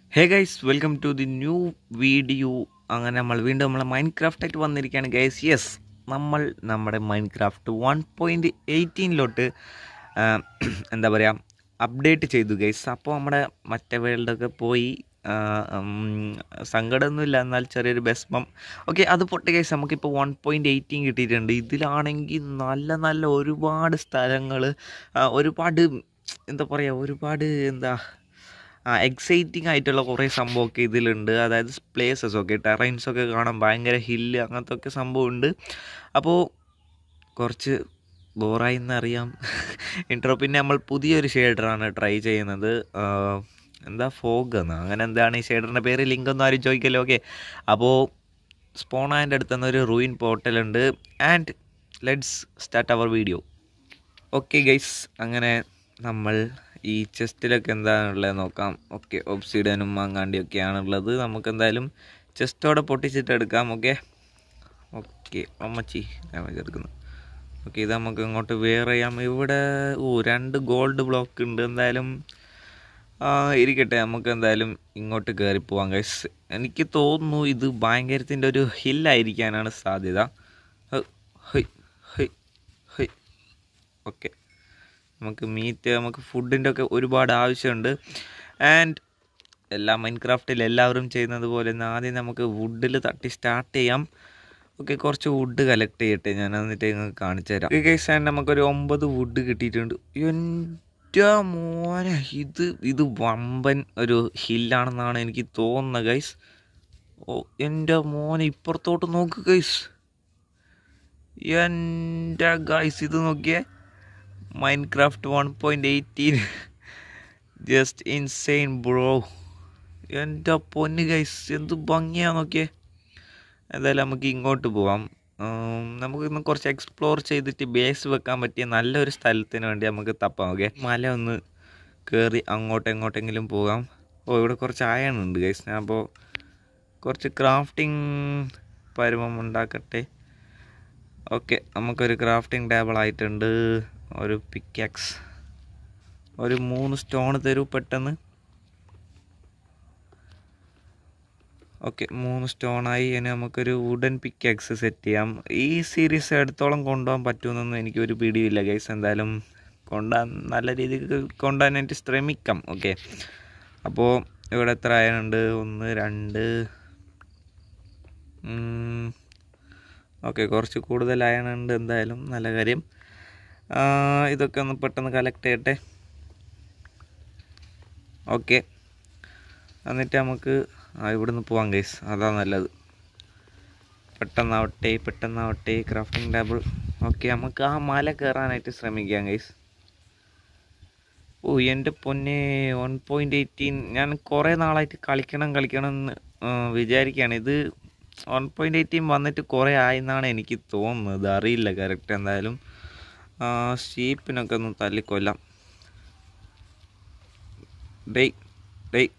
Hey guys welcome to the new video അങ്ങനെ നമ്മൾ വീണ്ടും നമ്മളെ മൈൻഡ് ക്രാഫ്റ്റായിട്ട് വന്നിരിക്കുകയാണ് ഗൈസ് യെസ് നമ്മൾ നമ്മുടെ മൈൻഡ് ക്രാഫ്റ്റ് വൺ പോയിൻറ്റ് എയ്റ്റീനിലോട്ട് എന്താ പറയുക അപ്ഡേറ്റ് ചെയ്തു ഗൈസ് അപ്പോൾ നമ്മുടെ മറ്റേ വേൾഡൊക്കെ പോയി ആ, ഉം, സങ്കടമൊന്നുമില്ല എന്നാൽ ചെറിയൊരു ബെസ്മം ഓക്കെ അത് പൊട്ടി ഗൈസ് നമുക്കിപ്പോൾ വൺ പോയിൻറ്റ് എയ്റ്റീൻ കിട്ടിയിട്ടുണ്ട് ഇതിലാണെങ്കിൽ നല്ല നല്ല ഒരുപാട് സ്ഥലങ്ങൾ ഒരുപാട് എന്താ പറയുക ഒരുപാട് എന്താ എക്സൈറ്റിംഗ് ആയിട്ടുള്ള കുറേ സംഭവമൊക്കെ ഇതിലുണ്ട് അതായത് പ്ലേസസ് ഒക്കെ ടെറൈൻസ് ഒക്കെ കാണാൻ ഭയങ്കര ഹില്ല് അങ്ങനത്തെ ഒക്കെ സംഭവമുണ്ട് അപ്പോൾ കുറച്ച് ബോറായി എന്നറിയാം ഇൻട്രോ പിന്നെ നമ്മൾ പുതിയൊരു ഷെയ്ഡറാണ് ട്രൈ ചെയ്യുന്നത് ആ, എന്താ ഫോഗ് എന്ന് അങ്ങനെ എന്താണ് ഈ ഷെയ്ഡറിൻ്റെ പേര് ലിങ്ക് ഒന്നും ആരും ചോദിക്കല്ലോ ഓക്കെ അപ്പോൾ സ്പോണാൻ്റെ അടുത്ത് നിന്ന് ഒരു റൂയിൻ പോർട്ടലുണ്ട് and let's start our video okay guys അങ്ങനെ നമ്മൾ ഈ ചെസ്റ്റിലൊക്കെ എന്താണുള്ളത് നോക്കാം ഓക്കെ ഒബ്സിഡനും മാങ്ങാണ്ടിയൊക്കെയാണുള്ളത് നമുക്ക് എന്തായാലും ചെസ്റ്റോടെ പൊട്ടിച്ചിട്ട് എടുക്കാം ഓക്കെ ഓക്കെ അമ്മച്ചി ഡാമേജ് എടുക്കുന്നു ഓക്കെ ഇത് നമുക്ക് ഇങ്ങോട്ട് വേറെ ചെയ്യാം ഇവിടെ ഓ രണ്ട് ഗോൾഡ് ബ്ലോക്ക് ഉണ്ട് എന്തായാലും ആ, ഇരിക്കട്ടെ നമുക്ക് എന്തായാലും ഇങ്ങോട്ട് കയറി പോവാം ഗൈസ് എനിക്ക് തോന്നുന്നു ഇത് ഭയങ്കരത്തിൻ്റെ ഒരു ഹില്ലായിരിക്കാനാണ് സാധ്യത ഹ്, ഹൊയ്, ഹൊയ്, ഹൊയ്. ഓക്കെ നമുക്ക് മീറ്റ് നമുക്ക് ഫുഡിൻ്റെ ഒക്കെ ഒരുപാട് ആവശ്യമുണ്ട് ആൻഡ് എല്ലാ മൈൻഡ് ക്രാഫ്റ്റിൽ എല്ലാവരും ചെയ്യുന്നത് പോലെ തന്നെ ആദ്യം നമുക്ക് വുഡിൽ തട്ടി സ്റ്റാർട്ട് ചെയ്യാം ഓക്കെ കുറച്ച് വുഡ് കളക്ട് ചെയ്യട്ടെ ഞാൻ എന്നിട്ട് നിങ്ങൾക്ക് കാണിച്ചു തരാം കേസ് ആൻഡ് നമുക്കൊരു ഒമ്പത് വുഡ് കിട്ടിയിട്ടുണ്ട് എൻ്റെ മോനെ ഇത് ഇത് വമ്പൻ ഒരു ഹില്ലാണെന്നാണ് എനിക്ക് തോന്നുന്നത് ഗൈസ് ഓ എൻ്റെ മോനെ ഇപ്പുറത്തോട്ട് നോക്ക് ഗൈസ് എൻ്റെ ഗൈസ് ഇത് നോക്കിയേ Minecraft one point eighteen just insane bro എൻ്റെ പൊന്ന് ഗൈസ് എന്ത് ഭംഗിയാ നോക്കിയേ എന്തായാലും നമുക്ക് ഇങ്ങോട്ട് പോവാം ഉം, നമുക്ക് ഇന്ന് കുറച്ച് എക്സ്പ്ലോർ ചെയ്തിട്ട് ബേസ് വെക്കാൻ പറ്റിയ നല്ലൊരു സ്ഥലത്തിന് വേണ്ടി നമുക്ക് തപ്പാം ഓക്കെ മല ഒന്ന് കയറി അങ്ങോട്ട് എങ്ങോട്ടെങ്കിലും പോകാം ഓ ഇവിടെ കുറച്ച് അയൺ ഉണ്ട് ഗൈസ് ഞാൻ അപ്പോൾ കുറച്ച് ക്രാഫ്റ്റിംഗ് പരുവം ഉണ്ടാക്കട്ടെ ഓക്കെ നമുക്കൊരു ക്രാഫ്റ്റിംഗ് ടേബിൾ ആയിട്ടുണ്ട് ഒരു പിക്കാക്സ് ഒരു മൂന്ന് സ്റ്റോൺ തരൂ പെട്ടെന്ന് ഓക്കെ മൂന്ന് സ്റ്റോണായി ഇനി നമുക്കൊരു വുഡൻ പിക്കാക്സ് സെറ്റ് ചെയ്യാം ഈ സീരീസ് എടുത്തോളം കൊണ്ടുപോകാൻ പറ്റുമെന്നൊന്നും എനിക്കൊരു പിടിയില്ല ഗൈസ് എന്തായാലും കൊണ്ടുപോകാൻ നല്ല രീതിക്ക് കൊണ്ടുപോകാനായിട്ട് ശ്രമിക്കാം ഓക്കെ അപ്പോൾ ഇവിടെ എത്ര ആയനുണ്ട് ഒന്ന് രണ്ട് ഓക്കെ കുറച്ച് കൂടുതൽ അയണുണ്ട് എന്തായാലും നല്ല കാര്യം ആ, ഇതൊക്കെ ഒന്ന് പെട്ടെന്ന് കളക്ട് ചെയ്യട്ടെ ഓക്കെ എന്നിട്ട് നമുക്ക് ആ ഇവിടുന്ന് പോവാം ഗൈസ് അതാ നല്ലത് പെട്ടെന്നാവട്ടെ പെട്ടെന്നാവട്ടെ ക്രാഫ്റ്റിംഗ് ടേബിൾ ഓക്കെ നമുക്ക് ആ മല കയറാനായിട്ട് ശ്രമിക്കാം ഗൈസ് ഓ എൻ്റെ പൊന്നെ വൺ പോയിൻ്റ് എയ്റ്റീൻ ഞാൻ കുറേ നാളായിട്ട് കളിക്കണം കളിക്കണം എന്ന് വിചാരിക്കുകയാണ് ഇത് വൺ പോയിൻ്റ് എയ്റ്റീൻ വന്നിട്ട് കുറേ ആയെന്നാണ് എനിക്ക് തോന്നുന്നത് അറിയില്ല കറക്റ്റ് എന്തായാലും ഷീപ്പിനൊക്കെ ഒന്ന് തല്ലിക്കൊല്ലാം ഡേയ് ഡേയ്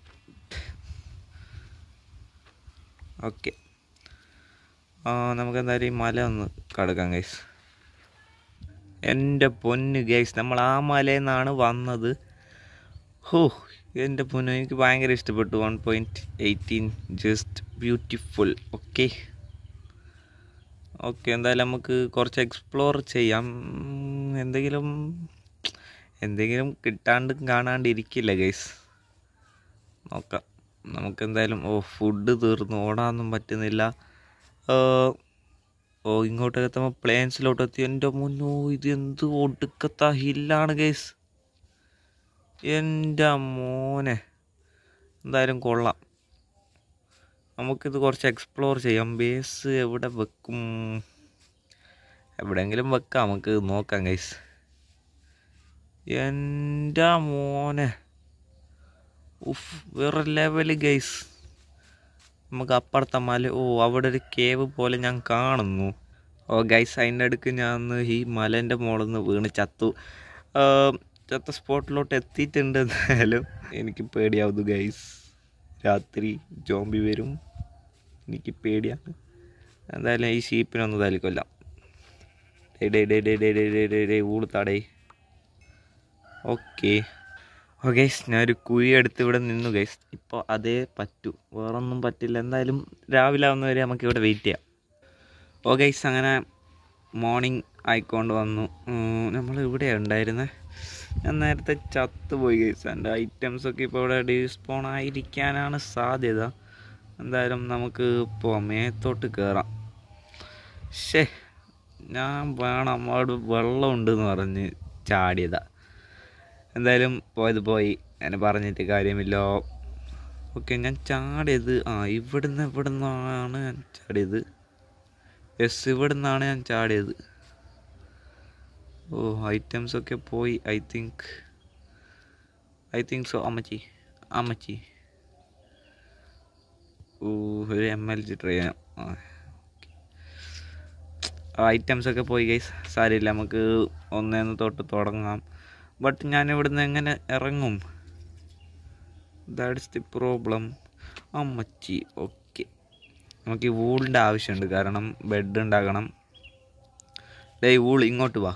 ഓക്കെ നമുക്ക് എന്തായാലും ഈ മല ഒന്ന് കടക്കാം ഗൈസ് എൻ്റെ പൊന്ന് ഗൈസ് നമ്മൾ ആ മലയിൽ നിന്നാണ് വന്നത് ഹോ എൻ്റെ പൊന്നു എനിക്ക് ഭയങ്കര ഇഷ്ടപ്പെട്ടു one point eighteen just beautiful okay okay എന്തായാലും നമുക്ക് കുറച്ച് എക്സ്പ്ലോർ ചെയ്യാം ഉം, എന്തെങ്കിലും എന്തെങ്കിലും കിട്ടാണ്ട് കാണാണ്ട് ഇരിക്കില്ല ഗൈസ് നോക്കാം നമുക്ക് എന്തായാലും ഓ ഫുഡ് തീർന്നു ഓടാനൊന്നും പറ്റുന്നില്ല ആ, ഓ ഇങ്ങോട്ട് എത്തുമ്പോൾ പ്ലെയിൻസിലോട്ട് എത്തി എൻ്റെ മുന്നോ ഇത് എന്ത് ഒടുക്കത്ത ഹില്ലാണ് ഗൈസ് എൻ്റെ മോനെ എന്തായാലും കൊള്ളാം നമുക്കിത് കുറച്ച് എക്സ്പ്ലോർ ചെയ്യാം ബേസ് എവിടെ വെക്കും എവിടെയെങ്കിലും വെക്കാം നമുക്ക് നോക്കാം ഗൈസ് എൻ്റെ മോനെ ഉഫ് വേറെ ലെവല് ഗൈസ് നമുക്ക് അപ്പുറത്തെ മല ഓ അവിടെ ഒരു കേവ് പോലെ ഞാൻ കാണുന്നു ഓ ഗൈസ് അതിൻ്റെ അടുക്ക് ഞാൻ ഒന്ന് ഈ മലേൻ്റെ മുകളിൽ നിന്ന് വീണ് ചത്തു ആ, ചത്ത സ്പോട്ടിലോട്ട് എത്തിയിട്ടുണ്ട് എന്തായാലും എനിക്ക് പേടിയാവുന്നു ഗൈസ് രാത്രി ജോംബി വരും എനിക്ക് പേടിയാണ് എന്തായാലും ഈ ഷീപ്പിനൊന്ന് തല്ലിക്കൊല്ലാം ഡേ ഡേ ഡേ ഡേ ഡേ ഡേ ഡേ ഡേ ഡേ ഊളുത്താടേ ഓക്കെ ഓ ഗൈസ് ഞാൻ ഒരു കുഴി എടുത്ത് ഇവിടെ നിന്നു ഗൈസ് ഇപ്പോൾ അതേ പറ്റൂ വേറൊന്നും പറ്റില്ല എന്തായാലും രാവിലെ ആവുന്നവരെ നമുക്ക് ഇവിടെ വെയിറ്റ് ചെയ്യാം ഓ ഗൈസ് അങ്ങനെ മോർണിംഗ് ആയിക്കൊണ്ട് വന്നു നമ്മൾ ഇവിടെ ഉണ്ടായിരുന്നത് ഞാൻ നേരത്തെ ചത്തുപോയി ഗൈസ് എൻ്റെ ഐറ്റംസൊക്കെ ഇപ്പോൾ ഇവിടെ ഡിസ്പോൺ ആയിരിക്കാനാണ് സാധ്യത എന്തായാലും നമുക്ക് പോവാം മേത്തോട്ട് കയറാം ഷേ ഞാൻ വേണം അവിടെ വെള്ളമുണ്ടെന്ന് പറഞ്ഞ് ചാടിയതാ എന്തായാലും പോയത് പോയി എന്നെ പറഞ്ഞിട്ട് കാര്യമില്ല ഓക്കെ ഞാൻ ചാടിയത് ആ ഇവിടുന്ന് ഇവിടുന്നാണ് ഞാൻ ചാടിയത് യെസ് ഇവിടുന്നാണ് ഞാൻ ചാടിയത് ഓ ഐറ്റംസ് ഒക്കെ പോയി I think I think so അമ്മച്ചി അമ്മച്ചി ഓ ഒരു എം എൽ ജി ട്രൈ ചെയ്യാം ഐറ്റംസ് ഒക്കെ പോയി ഗൈസ് സാരമില്ല നമുക്ക് ഒന്നേന്ന് തൊട്ട് തുടങ്ങാം ബട്ട് ഞാൻ ഇവിടുന്ന് എങ്ങനെ ഇറങ്ങും ദാറ്റ്സ് ദി പ്രോബ്ലം അമ്മച്ചി ഓക്കെ നമുക്ക് ഈ വൂളിൻ്റെ ആവശ്യമുണ്ട് കാരണം ബെഡ് ഉണ്ടാക്കണം ഡേ വൂൾ ഇങ്ങോട്ട് വാ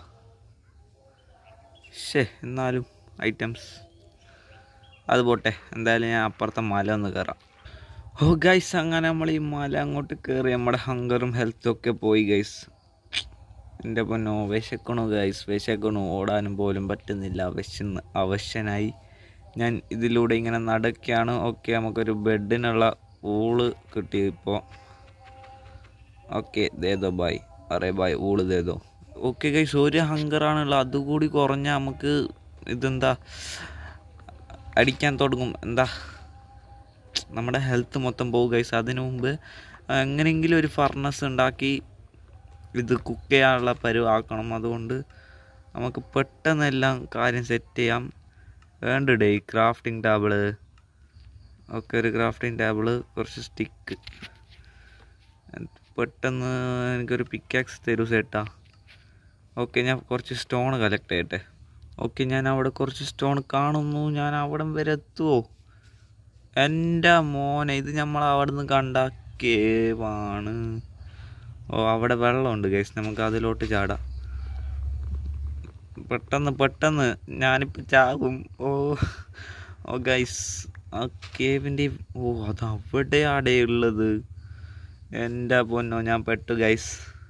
ഷേ എന്നാലും ഐറ്റംസ് അത് പോട്ടെ എന്തായാലും ഞാൻ അപ്പുറത്തെ മല ഒന്ന് കയറാം ഓ ഗൈസ് അങ്ങനെ നമ്മൾ ഈ മല അങ്ങോട്ട് കയറി നമ്മുടെ ഹങ്കറും ഹെൽത്തും ഒക്കെ പോയി ഗൈസ് എൻ്റെ പൊന്നോ വിശക്കണു ഗൈസ് വിശക്കണു ഓടാനും പോലും പറ്റുന്നില്ല വിശന്ന് അവശനായി ഞാൻ ഇതിലൂടെ ഇങ്ങനെ നടക്കുകയാണ് ഓക്കെ നമുക്കൊരു ബെഡിനുള്ള ഊള് കിട്ടി ഇപ്പോൾ ഓക്കെ ദേദോ ബായ് അറേ ബായ് ഊള് ദേദോ ഓക്കെ ഗൈസ് ഒരു ഹങ്കറാണുള്ളത് അതുകൂടി കുറഞ്ഞാൽ നമുക്ക് ഇതെന്താ അടിക്കാൻ തുടങ്ങും എന്താ നമ്മുടെ ഹെൽത്ത് മൊത്തം പോകും ഗൈസ് അതിനു മുമ്പ് എങ്ങനെയെങ്കിലും ഒരു ഫർണസ് ഉണ്ടാക്കി ഇത് കുക്ക് ചെയ്യാനുള്ള പരുവാക്കണം അതുകൊണ്ട് നമുക്ക് പെട്ടെന്ന് എല്ലാം കാര്യം സെറ്റ് ചെയ്യാം വേണ്ടടേ ക്രാഫ്റ്റിംഗ് ടേബിള് ഒക്കെ ഒരു ക്രാഫ്റ്റിംഗ് ടേബിള് കുറച്ച് സ്റ്റിക്ക് പെട്ടെന്ന് എനിക്കൊരു പിക്കാക്സ് തരൂ ചേട്ടാ ഓക്കെ ഞാൻ കുറച്ച് സ്റ്റോൺ കളക്ട് ചെയ്യട്ടെ ഓക്കെ ഞാൻ അവിടെ കുറച്ച് സ്റ്റോൺ കാണുന്നു ഞാൻ അവിടം വരെ എത്തുമോ എൻ്റെ മോനെ ഇത് നമ്മൾ അവിടെ നിന്ന് കണ്ട കേവാണ് ഓ അവിടെ വെള്ളമുണ്ട് ഗൈസ് നമുക്ക് അതിലോട്ട് ചാടാം പെട്ടെന്ന് പെട്ടെന്ന് ഞാനിപ്പോൾ ചാകും ഓ ഓ ഗൈസ് ആ കേവിൻ്റെ ഓ അത് അവിടെയാടെ ഉള്ളത് എൻ്റെ പൊന്നോ ഞാൻ പെട്ടു ഗൈസ്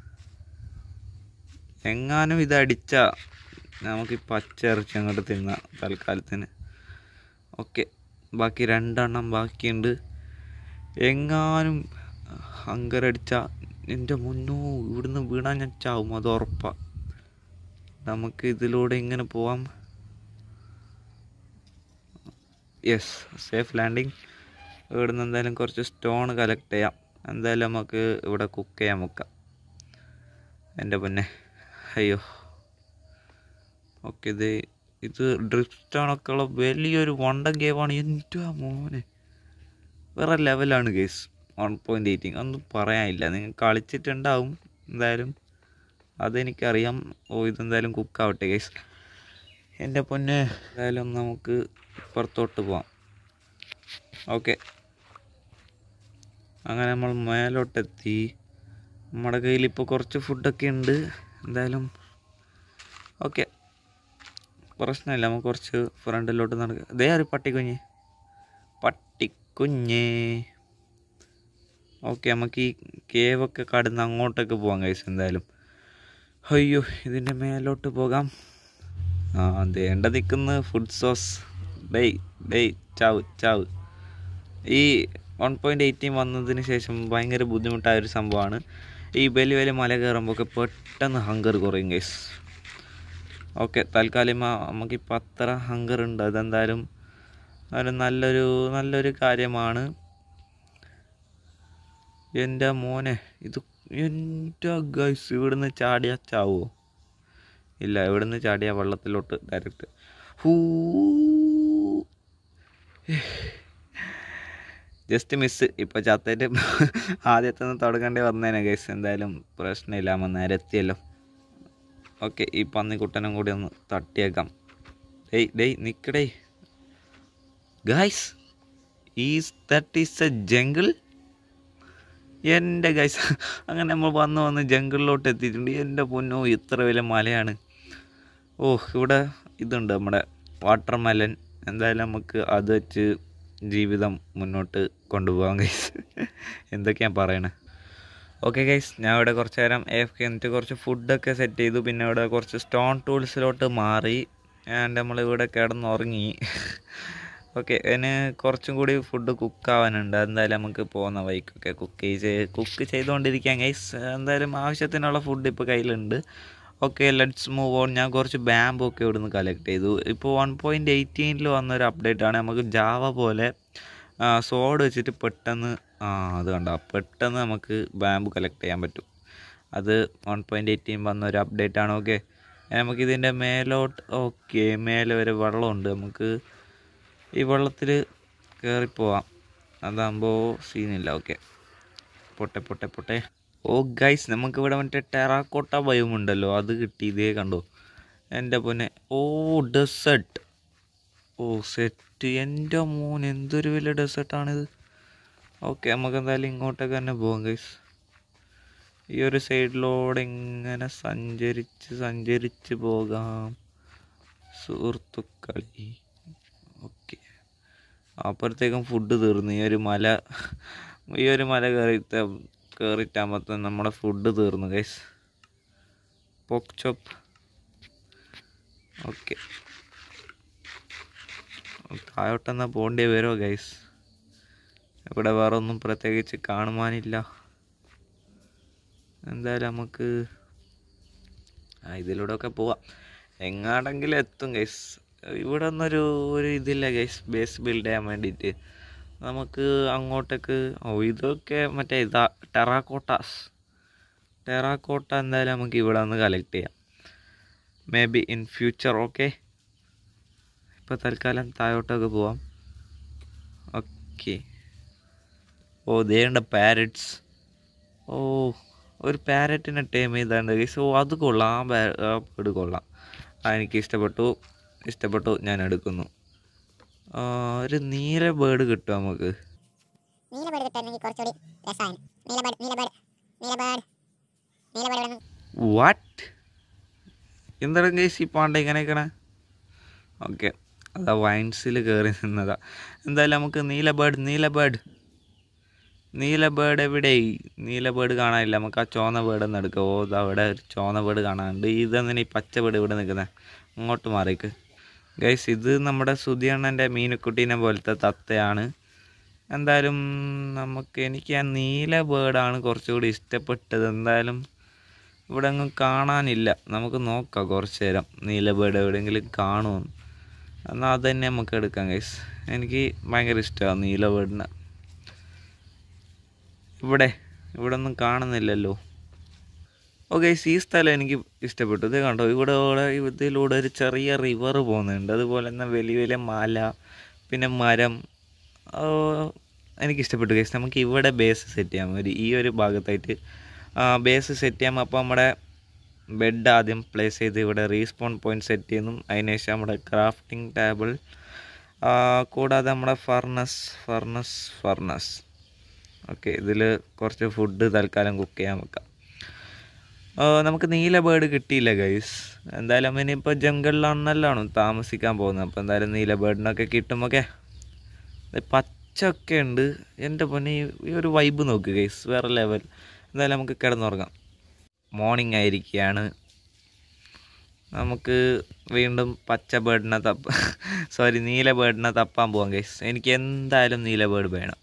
എങ്ങാനും ഇത് അടിച്ച നമുക്ക് ഈ പച്ച ഇറച്ചി അങ്ങോട്ട് തിന്നാം തൽക്കാലത്തിന് ഓക്കെ ബാക്കി രണ്ടെണ്ണം ബാക്കിയുണ്ട് എങ്ങാനും ഹങ്കറടിച്ച എൻ്റെ മുന്നോ ഇവിടുന്ന് വീണാൽ ഞാൻ ചാവും അത് ഉറപ്പാണ് നമുക്ക് ഇതിലൂടെ ഇങ്ങനെ പോവാം യെസ് സേഫ് ലാൻഡിങ് ഇവിടുന്ന് എന്തായാലും കുറച്ച് സ്റ്റോൺ കളക്ട് ചെയ്യാം എന്തായാലും നമുക്ക് ഇവിടെ കുക്ക് ചെയ്യാൻ വെക്കാം എൻ്റെ പൊന്നെ അയ്യോ ഓക്കെ ഇത് ഇത് ഡ്രിപ്പ് സ്റ്റോണൊക്കെ ഉള്ള വലിയൊരു വണ്ടൻ ഗെയിമാണ് എൻ്റെ മോനെ വേറെ ലെവലാണ് ഗേസ് വൺ പോയിൻ്റ് എയ്റ്റിങ് ഒന്നും പറയാനില്ല നിങ്ങൾ കളിച്ചിട്ടുണ്ടാവും എന്തായാലും അതെനിക്കറിയാം ഓ ഇതെന്തായാലും കുക്കാവട്ടെ ഗേസ് എൻ്റെ പൊന്നെ എന്തായാലും നമുക്ക് പുറത്തോട്ട് പോവാം ഓക്കെ അങ്ങനെ നമ്മൾ മേലോട്ടെത്തി നമ്മുടെ കയ്യിൽ ഇപ്പോൾ കുറച്ച് ഫുഡൊക്കെ ഉണ്ട് എന്തായാലും ഓക്കെ പ്രശ്നമില്ല നമുക്ക് കുറച്ച് ഫ്രണ്ടിലോട്ട് നടക്കുക ദേ ഒരു പട്ടിക്കുഞ്ഞ് പട്ടിക്കുഞ്ഞ് ഓക്കെ നമുക്ക് ഈ കേവൊക്കെ കടന്ന് അങ്ങോട്ടൊക്കെ പോകാം കൈസ് എന്തായാലും അയ്യോ ഇതിൻ്റെ മേലോട്ട് പോകാം ആ ദേണ്ട നിൽക്കുന്ന ഫുഡ് സോസ് ഡേയ് ഡേയ് ചാവ് ചാവ് ഈ വൺ പോയിൻ്റ് എയ്റ്റീൻ വന്നതിന് ശേഷം ഭയങ്കര ബുദ്ധിമുട്ടായ ഒരു സംഭവമാണ് ഈ വലിയ വലിയ മല കയറുമ്പോൾ ഒക്കെ പെട്ടെന്ന് ഹങ്കർ കുറയും ഗൈസ് ഓക്കെ തൽക്കാലം ആ നമുക്കിപ്പോൾ അത്ര ഹങ്കർ ഉണ്ട് അതെന്തായാലും ഒരു നല്ലൊരു നല്ലൊരു കാര്യമാണ് എൻ്റെ മോനെ ഇത് എൻ്റെ ഗൈസ് ഇവിടുന്ന് ചാടിയാൽ ചാവുമോ ഇല്ല ഇവിടുന്ന് ചാടിയ വെള്ളത്തിലോട്ട് ഡയറക്റ്റ് ഹൂ ജസ്റ്റ് മിസ് ഇപ്പോൾ ചത്തേറ്റ് ആദ്യത്തെ നിന്ന് തുടങ്ങേണ്ടി വന്നേനെ ഗൈസ് എന്തായാലും പ്രശ്നമില്ല നമ്മൾ നേരെ എത്തിയല്ലോ ഓക്കെ ഈ പന്നിക്കുട്ടനും കൂടി ഒന്ന് തട്ടിയേക്കാം ഡേയ് ഡേയ് നിൽക്കടേ guys is that is a jungle എൻ്റെ ഗൈസ് അങ്ങനെ നമ്മൾ വന്ന് വന്ന് ജംഗിളിലോട്ട് എത്തിയിട്ടുണ്ട് എൻ്റെ പൊന്നോ ഇത്ര വലിയ മലയാണ് ഓ ഇവിടെ ഇതുണ്ട് നമ്മുടെ വാട്ടർ മെലൻ എന്തായാലും നമുക്ക് അത് വെച്ച് ജീവിതം മുന്നോട്ട് കൊണ്ടുപോകാം ഗൈസ് എന്തൊക്കെയാണ് പറയണേ ഓക്കെ ഗൈസ് ഞാൻ ഇവിടെ കുറച്ച് നേരം എഫ് കെ എന്നിട്ട് കുറച്ച് ഫുഡൊക്കെ സെറ്റ് ചെയ്തു പിന്നെ ഇവിടെ കുറച്ച് സ്റ്റോൺ ടൂൾസിലോട്ട് മാറി ആൻഡ് നമ്മൾ ഇവിടെ കിടന്നുറങ്ങി ഓക്കെ അതിന് കുറച്ചും കൂടി ഫുഡ് കുക്കാവാനുണ്ട് എന്തായാലും നമുക്ക് പോകുന്ന വഴിക്കൊക്കെ കുക്ക് ചെയ്ത് കുക്ക് ചെയ്തുകൊണ്ടിരിക്കാം ഗൈസ് എന്തായാലും ആവശ്യത്തിനുള്ള ഫുഡ് ഇപ്പോൾ കയ്യിലുണ്ട് ഓക്കെ ലെറ്റ്സ് മൂവ് ഓൺ ഞാൻ കുറച്ച് ബാമ്പ് ഒക്കെ ഇവിടുന്ന് കളക്ട് ചെയ്തു ഇപ്പോൾ വൺ പോയിൻറ്റ് എയ്റ്റീനിൽ വന്നൊരു അപ്ഡേറ്റ് ആണ് നമുക്ക് ജാവ പോലെ സോഡ് വെച്ചിട്ട് പെട്ടെന്ന് ആ അത് കണ്ട പെട്ടെന്ന് നമുക്ക് ബാമ്പ് കളക്ട് ചെയ്യാൻ പറ്റും അത് വൺ പോയിൻറ്റ് എയ്റ്റീൻ വന്ന ഒരു അപ്ഡേറ്റ് ആണ് ഓക്കെ നമുക്കിതിൻ്റെ മേലോട്ട് ഓക്കെ മേലെ വരെ വെള്ളമുണ്ട് നമുക്ക് ഈ വെള്ളത്തിൽ കയറിപ്പോവാം അതാകുമ്പോൾ സീനില്ല ഓക്കെ പൊട്ടെ പൊട്ടെ പൊട്ടെ ഓ ഗൈസ് നമുക്കിവിടെ മറ്റേ ടെറാക്കോട്ട ഭയം ഉണ്ടല്ലോ അത് കിട്ടി ഇതേ കണ്ടോ എൻ്റെ പൊന്നെ ഓ ഡെസേർട്ട് ഓ സെറ്റ് എൻ്റെ മോൻ എന്തൊരു വലിയ ഡെസേർട്ടാണിത് ഓക്കെ നമുക്ക് എന്തായാലും ഇങ്ങോട്ടൊക്കെ തന്നെ പോകാം ഗൈസ് ഈ ഒരു സൈഡിലൂടെ ഇങ്ങനെ സഞ്ചരിച്ച് സഞ്ചരിച്ച് പോകാം സുഹൃത്തുക്കളി ഓക്കെ അപ്പുറത്തേക്കും ഫുഡ് തീർന്നു ഈ ഒരു മല ഈ ഒരു മല കയറി കയറിയിട്ടാകുമ്പോൾ നമ്മുടെ ഫുഡ് തീർന്നു ഗൈസ് പോക്ക് ചോപ്പ് ഓക്കെ താഴോട്ടെന്നാ പോകേണ്ടി വരുമോ ഗൈസ് ഇവിടെ വേറെ ഒന്നും പ്രത്യേകിച്ച് കാണുവാനില്ല എന്തായാലും നമുക്ക് ആ ഇതിലൂടെ ഒക്കെ പോവാം എങ്ങാടെങ്കിലും എത്തും ഗൈസ് ഇവിടെ ഒന്നൊരു ഒരു ഇതില്ല ഗൈസ് ബേസ് ബിൽഡ് ചെയ്യാൻ വേണ്ടിയിട്ട് നമുക്ക് അങ്ങോട്ടേക്ക് ഓ ഇതൊക്കെ മറ്റേ ഇതാ ടെറാക്കോട്ടാസ് ടെറാക്കോട്ട എന്തായാലും നമുക്ക് ഇവിടെ നിന്ന് കളക്ട് ചെയ്യാം maybe in future okay ഇപ്പോൾ തൽക്കാലം താഴോട്ടൊക്കെ പോവാം ഓക്കെ ഓ ദേണ്ട പാരറ്റ്സ് ഓ ഒരു പാരറ്റിനെ ടൈം ചെയ്താണ്ട് ഗൈസ് ഓ അത് കൊള്ളാം ആ പാ ആ ബേർഡ് കൊള്ളാം ആ എനിക്ക് ഇഷ്ടപ്പെട്ടു ഇഷ്ടപ്പെട്ടു ഞാൻ എടുക്കുന്നു ആ, ഒരു നീല ബേർഡ് കിട്ടും നമുക്ക് നീലബേഡ് കിട്ടായിരുന്നെങ്കിൽ കുറച്ചുകൂടി രസമാണ് നീലബേഡ് നീലബേഡ് നീലബേഡ് നീലബേഡ് ഇവിടെ നിന്ന് വാട്ട് എന്താണ് ഗൈസ് ഈ പാണ്ട ഇങ്ങനെ നിൽക്കണേ ഓക്കെ അതാ വൈൻസിൽ കയറി നിന്നതാ എന്തായാലും നമുക്ക് നീല ബേർഡ് നീല ബേർഡ് നീല ബേർഡ് എവിടെ നീല ബേർഡ് കാണാനില്ല നമുക്ക് ആ ചോന്ന ബേർഡ് ഒന്ന് എടുക്കാം ഓ ഇതാ അവിടെ ഒരു ചോന്ന ബേർഡ് കാണാനുണ്ട് ഇതെന്തിനാ ഈ പച്ച ബേർഡ് ഇവിടെ നിൽക്കുന്നത് അങ്ങോട്ട് മാറിക്ക് ഗൈസ് ഇത് നമ്മുടെ സുധിയണ്ണൻ്റെ മീനുക്കുട്ടീനെ പോലത്തെ തത്തയാണ് എന്തായാലും നമുക്ക് എനിക്ക് ആ നീല ബേർഡാണ് കുറച്ചുകൂടി ഇഷ്ടപ്പെട്ടത് എന്തായാലും ഇവിടെ ഒന്നും കാണാനില്ല നമുക്ക് നോക്കാം കുറച്ച് നേരം നീല ബേർഡ് എവിടെയെങ്കിലും കാണുമെന്ന് എന്നാൽ അത് തന്നെ നമുക്ക് എടുക്കാം ഗൈസ് എനിക്ക് ഭയങ്കര ഇഷ്ടമാണ് നീല ബേർഡിനെ ഇവിടെ ഇവിടെ ഒന്നും കാണുന്നില്ലല്ലോ ഓക്കെ ഈ സ്ഥലം എനിക്ക് ഇഷ്ടപ്പെട്ടു ഇത് കണ്ടോ ഇവിടെ ഇവിടെ ഇതിലൂടെ ഒരു ചെറിയ റിവർ പോകുന്നുണ്ട് അതുപോലെ തന്നെ വലിയ വലിയ മല പിന്നെ മരം ആ, എനിക്ക് ഇഷ്ടപ്പെട്ടു കേസ് നമുക്ക് ഇവിടെ ബേസ് സെറ്റ് ചെയ്യാം ഒരു ഈ ഒരു ഭാഗത്തായിട്ട് ബേസ് സെറ്റ് ചെയ്യാം അപ്പോൾ നമ്മുടെ ബെഡ് ആദ്യം പ്ലേസ് ചെയ്ത് ഇവിടെ റീസ്പോൺ പോയിന്റ് സെറ്റ് ചെയ്യുന്നു അതിനുശേഷം നമ്മുടെ ക്രാഫ്റ്റിംഗ് ടേബിൾ കൂടാതെ നമ്മുടെ ഫർണസ് ഫർണസ് ഫർണസ് ഓക്കെ ഇതിൽ കുറച്ച് ഫുഡ് തൽക്കാലം കുക്ക് ചെയ്യാൻ വെക്കാം ആ, നമുക്ക് നീല ബേർഡ് കിട്ടിയില്ല ഗൈസ് എന്തായാലും ഇനിയിപ്പോൾ ജംഗിളിലാണെന്നല്ലാണ് താമസിക്കാൻ പോകുന്നത് അപ്പോൾ എന്തായാലും നീല ബേർഡിനൊക്കെ കിട്ടും ഓക്കെ പച്ചൊക്കെ ഉണ്ട് എൻ്റെ പൊന്നെ ഈ- ഈ ഒരു വൈബ് നോക്ക് ഗൈസ് വേറെ ലെവൽ എന്തായാലും നമുക്ക് കിടന്നുറങ്ങാം മോർണിംഗ് ആയിരിക്കുകയാണ് നമുക്ക് വീണ്ടും പച്ച ബേർഡിനെ തപ്പ സോറി നീല ബേർഡിനെ തപ്പാൻ പോവാം ഗൈസ് എനിക്ക് എന്തായാലും നീല ബേർഡ് വേണം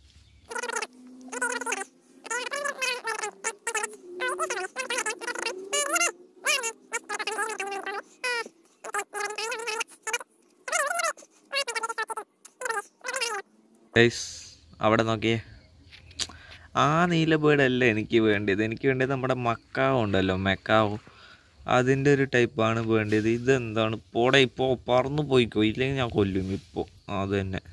ഗൈസ് അവിടെ നോക്കിയേ ആ നീല ബേർഡല്ല എനിക്ക് വേണ്ടിയത് എനിക്ക് വേണ്ടിയത് നമ്മുടെ മക്കാവ് ഉണ്ടല്ലോ മെക്കാവ് അതിൻ്റെ ഒരു ടൈപ്പാണ് വേണ്ടിയത് ഇതെന്താണ് പോടെ ഇപ്പോൾ പറന്നു പോയിക്കോ ഇല്ലെങ്കിൽ ഞാൻ കൊല്ലും ഇപ്പോൾ അത് തന്നെ